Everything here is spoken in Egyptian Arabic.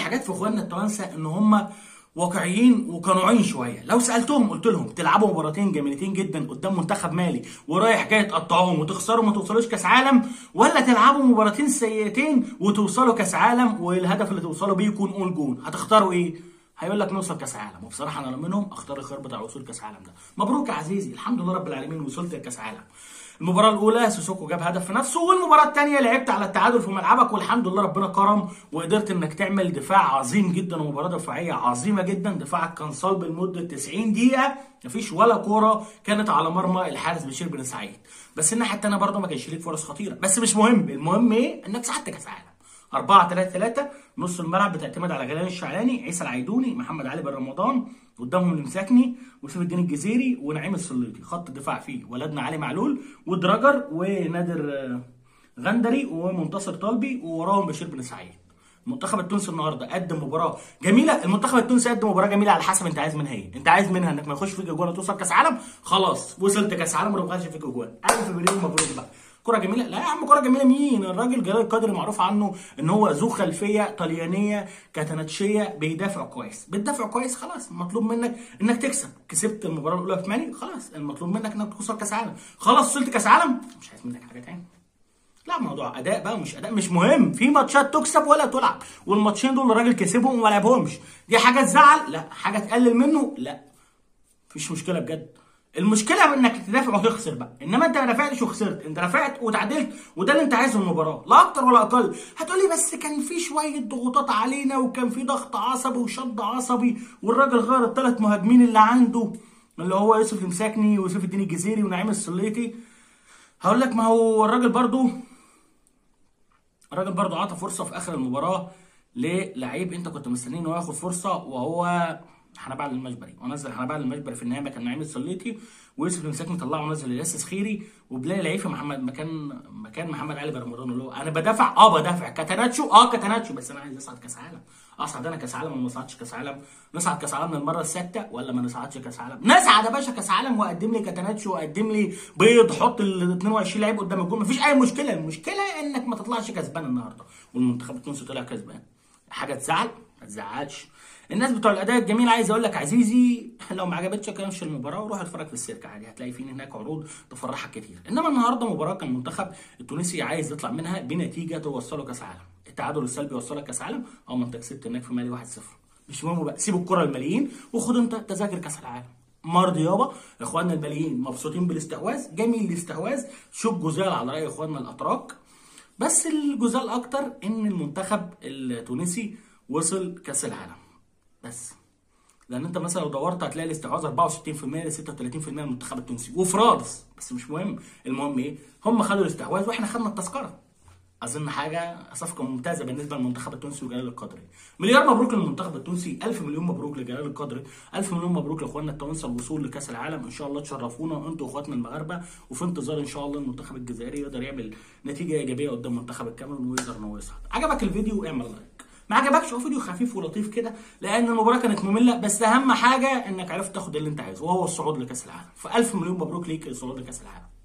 الحاجات في اخواننا التوانسه ان هم واقعيين وقنوعين شويه لو سالتهم قلت لهم تلعبوا مباراتين جميلتين جدا قدام منتخب مالي ورايح جاي تقطعوهم وتخسروا ما توصلوش كاس عالم ولا تلعبوا مباراتين سيئتين وتوصلوا كاس عالم والهدف اللي توصلوا بيه يكون اول جون هتختاروا ايه هيقول لك نوصل كاس عالم وبصراحه انا منهم اختار الخيار بتاع وصول كاس عالم ده مبروك يا عزيزي الحمد لله رب العالمين وصلت لكاس عالم المباراة الأولى سوسوكو جاب هدف في نفسه والمباراة الثانية لعبت على التعادل في ملعبك والحمد لله ربنا كرم وقدرت إنك تعمل دفاع عظيم جدا ومباراة دفاعية عظيمة جدا دفاعك كان صلب لمدة 90 دقيقة مفيش ولا كورة كانت على مرمى الحارس بشير بن سعيد بس الناحية الثانية برضه ما كانش ليك فرص خطيرة بس مش مهم المهم إيه إنك ساعدت كأس عالم 4 3 3 نص الملعب بتعتمد على غيلان الشعلاني عيسى العيدوني محمد علي بن رمضان قدامهم المساكني وسيف الدين الجزيري ونعيم السليطي خط الدفاع فيه ولدنا علي معلول ودراجر ونادر آه، غندري ومنتصر طلبي ووراهم بشير بن سعيد المنتخب التونسي النهارده قدم مباراه جميله المنتخب التونسي قدم مباراه جميله على حسب انت عايز منها ايه انت عايز منها انك ما يخش فيك جوان وتوصل كاس عالم خلاص وصلت كاس عالم وما يخش فيك جوان الف مليون مبروك بقى كرة جميلة لا يا عم كرة جميلة مين الراجل جلال القدري معروف عنه ان هو ذو خلفية طليانية كاتناتشية بيدافع كويس بتدافع كويس خلاص مطلوب منك انك تكسب كسبت المباراة الاولى في مالي خلاص المطلوب منك انك توصل كاس عالم خلاص وصلت كاس عالم مش عايز منك حاجة تاني لا موضوع اداء بقى مش اداء مش مهم في ماتشات تكسب ولا تلعب والماتشين دول الراجل كسبهم وما لعبهمش دي حاجه تزعل لا حاجه تقلل منه لا مفيش مشكله بجد المشكله انك تدافع وتخسر بقى انما انت ما دافعتش وخسرت انت دافعت وتعادلت وده اللي انت عايزه من المباراه لا اكتر ولا اقل هتقولي بس كان في شويه ضغوطات علينا وكان في ضغط عصبي وشد عصبي والراجل غير الثلاث مهاجمين اللي عنده اللي هو يوسف المساكني ويوسف الدين الجزيري ونعيم السليطي هقول لك ما هو الراجل برضو الراجل برضه عطى فرصه في اخر المباراه للعيب انت كنت مستنيه ان هو ياخد فرصه وهو حنبال المجبري ونزل حنبال المجبري في النهايه مكان نعيم السليطي ويوسف المساكني طلعه ونزل الياس سخيري وبلال العيفي محمد مكان مكان محمد علي بن رمضان اللي هو انا بدافع اه بدافع كاتاناتشو اه كاتاناتشو بس انا عايز اصعد كاس عالم اصعد انا كاس عالم ولا ما اصعدش كاس عالم نصعد كاس عالم للمره السادسه ولا ما نصعدش كاس عالم نصعد يا باشا كاس عالم وقدم لي كاتاناتشو وقدم لي بيض حط ال 22 لعيب قدام الجول مفيش اي مشكله المشكله انك ما تطلعش كسبان النهارده والمنتخب التونسي طلع كسبان حاجه تزعل ما تزعلش الناس بتوع الاداء الجميل عايز اقول لك عزيزي لو ما عجبتش كانش المباراه وروح اتفرج في السيرك عادي هتلاقي في هناك عروض تفرحك كتير انما النهارده مباراه كان المنتخب التونسي عايز يطلع منها بنتيجه توصله كاس عالم التعادل السلبي وصلك كاس عالم اه ما انت كسبت هناك في مالي 1-0 مش مهم بقى سيب الكره الماليين وخد انت تذاكر كاس العالم مرضي يابا اخواننا الماليين مبسوطين بالاستحواذ جميل الاستحواذ شوف جزال على راي اخواننا الاتراك بس الجزال اكتر ان المنتخب التونسي وصل كاس العالم بس لان انت مثلا لو دورت هتلاقي الاستحواذ 64% ل 36% من المنتخب التونسي وفرادس بس مش مهم المهم ايه هم خدوا الاستحواذ واحنا خدنا التذكره اظن حاجه صفقه ممتازه بالنسبه للمنتخب التونسي وجلال القدري مليار مبروك للمنتخب التونسي الف مليون مبروك لجلال القدري الف مليون مبروك لاخواننا التوانسه الوصول لكاس العالم ان شاء الله تشرفونا انتوا اخواتنا المغاربه وفي انتظار ان شاء الله المنتخب الجزائري يقدر يعمل نتيجه ايجابيه قدام منتخب الكاميرون ويقدر ان هو يصعد عجبك الفيديو اعمل لايك ما عجبكش هو فيديو خفيف ولطيف كده لان المباراه كانت ممله بس اهم حاجه انك عرفت تاخد اللي انت عايزه وهو الصعود لكاس العالم فالف مليون مبروك ليك الصعود لكاس العالم